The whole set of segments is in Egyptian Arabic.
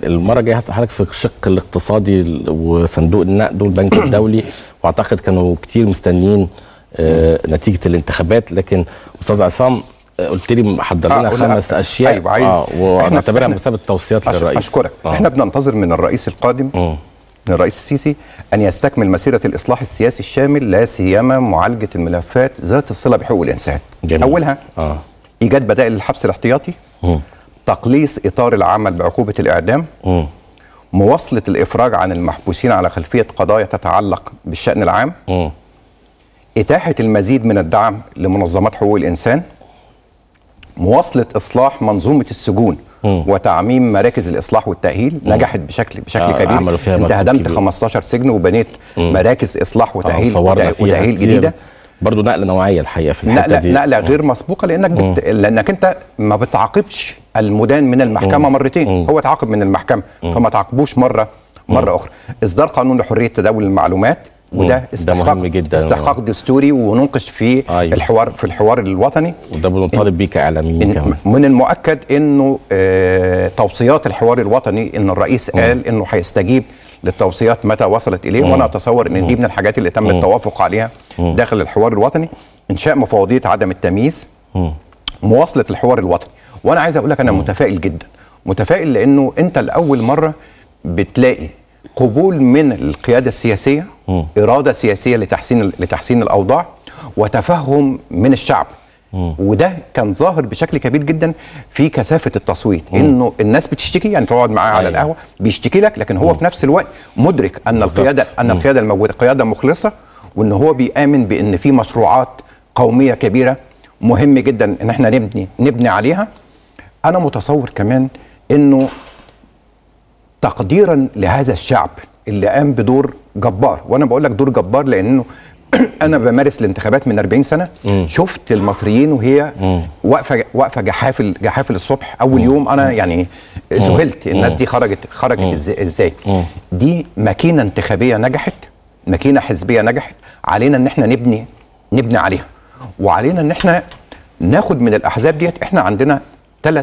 المره الجايه هسال حضرتك في الشق الاقتصادي ال- وصندوق النقد والبنك الدولي واعتقد كانوا كتير مستنيين آه نتيجه الانتخابات لكن استاذ عصام آه، قلت لي محضر لنا آه، لا، خمس اشياء أيوة، عايز- اه إحنا- ونعتبرها إحنا- بمثابه توصيات أش- للرئيس اشكرك آه. احنا بننتظر من الرئيس القادم مم. من الرئيس السيسي ان يستكمل مسيره الاصلاح السياسي الشامل لا سيما معالجه الملفات ذات الصله بحقوق الانسان جميل. اولها اه ايجاد بدائل للحبس الاحتياطي مم. تقليص اطار العمل بعقوبه الاعدام مم. مواصله الافراج عن المحبوسين على خلفيه قضايا تتعلق بالشان العام مم. إتاحة المزيد من الدعم لمنظمات حقوق الإنسان مواصلة إصلاح منظومة السجون مم. وتعميم مراكز الإصلاح والتأهيل نجحت بشكل بشكل آه، كبير عملوا فيها أنت مجهود هدمت كبير. 15 سجن وبنيت مراكز إصلاح وتأهيل فورنا وتأهيل, فيها وتأهيل كتير. جديدة برضو نقله نوعيه الحقيقه في الحته نقلة دي نقلة غير مسبوقة لأنك بت... لأنك أنت ما بتعاقبش المدان من المحكمة مرتين هو اتعاقب من المحكمة فما تعاقبوش مرة مرة أخرى إصدار قانون لحرية تداول المعلومات وده ده استحقاق مهم جدا. استحقاق دستوري ونناقش في أيوة. الحوار في الحوار الوطني وده بنطالب بيه كاعلاميين إن- كمان من المؤكد انه آه توصيات الحوار الوطني ان الرئيس قال انه هيستجيب للتوصيات متى وصلت اليه وانا اتصور ان دي من الحاجات اللي تم التوافق عليها داخل الحوار الوطني انشاء مفوضيه عدم التمييز مم. مواصله الحوار الوطني وانا عايز اقول لك انا متفائل جدا متفائل لانه انت لاول مره بتلاقي قبول من القياده السياسيه مم. اراده سياسيه لتحسين لتحسين الاوضاع وتفهم من الشعب وده كان ظاهر بشكل كبير جدا في كثافه التصويت انه الناس بتشتكي يعني تقعد معاه على أيوة. القهوه بيشتكي لك لكن هو في نفس الوقت مدرك ان القياده ان القياده الموجوده قياده مخلصه وان هو بيامن بان في مشروعات قوميه كبيره مهم جدا ان احنا نبني نبني عليها انا متصور كمان انه تقديرا لهذا الشعب اللي قام بدور جبار وانا بقول لك دور جبار لانه انا بمارس الانتخابات من 40 سنه شفت المصريين وهي واقفه واقفه جحافل جحافل الصبح اول يوم انا يعني ذهلت الناس دي خرجت خرجت إزاي- ازاي دي ماكينه انتخابيه نجحت ماكينه حزبيه نجحت علينا ان احنا نبني نبني عليها وعلينا ان احنا ناخد من الاحزاب ديت احنا عندنا ثلاث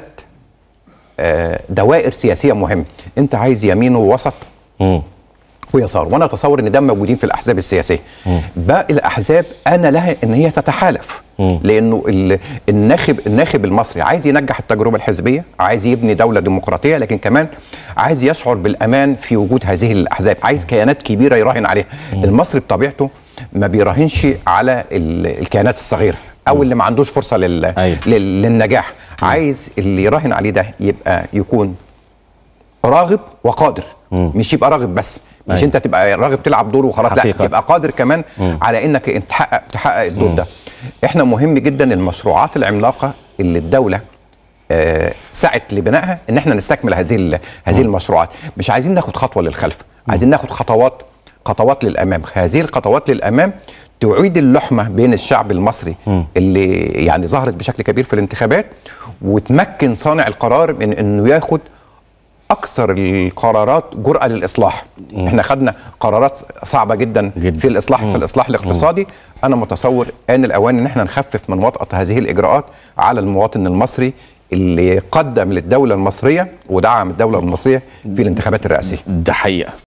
آه، دوائر سياسيه مهمه انت عايز يمين ووسط مم. ويسار وانا اتصور ان ده موجودين في الاحزاب السياسيه باقي الاحزاب انا لها ان هي تتحالف مم. لانه ال- الناخب الناخب المصري عايز ينجح التجربه الحزبيه عايز يبني دوله ديمقراطيه لكن كمان عايز يشعر بالامان في وجود هذه الاحزاب عايز كيانات كبيره يراهن عليها المصري بطبيعته ما بيراهنش على ال- الكيانات الصغيره او اللي ما عندوش فرصه لل... أيوة. لل... للنجاح عايز اللي يراهن عليه ده يبقى يكون راغب وقادر مش يبقى راغب بس مش أيوة. انت تبقى راغب تلعب دور وخلاص لا حقيقة. تبقى قادر كمان على انك انت تحقق تحقق الدور ده احنا مهم جدا المشروعات العملاقه اللي الدوله آه، سعت لبنائها ان احنا نستكمل هذه ال- هذه المشروعات مش عايزين ناخد خطوه للخلف عايزين ناخد خطوات خطوات للامام هذه الخطوات للامام تعيد اللحمه بين الشعب المصري اللي يعني ظهرت بشكل كبير في الانتخابات وتمكن صانع القرار من انه ياخد اكثر القرارات جرأه للاصلاح احنا خدنا قرارات صعبه جدا, جداً. في الاصلاح في الاصلاح الاقتصادي انا متصور ان الاوان ان احنا نخفف من وطأة هذه الاجراءات على المواطن المصري اللي قدم للدوله المصريه ودعم الدوله المصريه في الانتخابات الرئاسيه ده حقيقه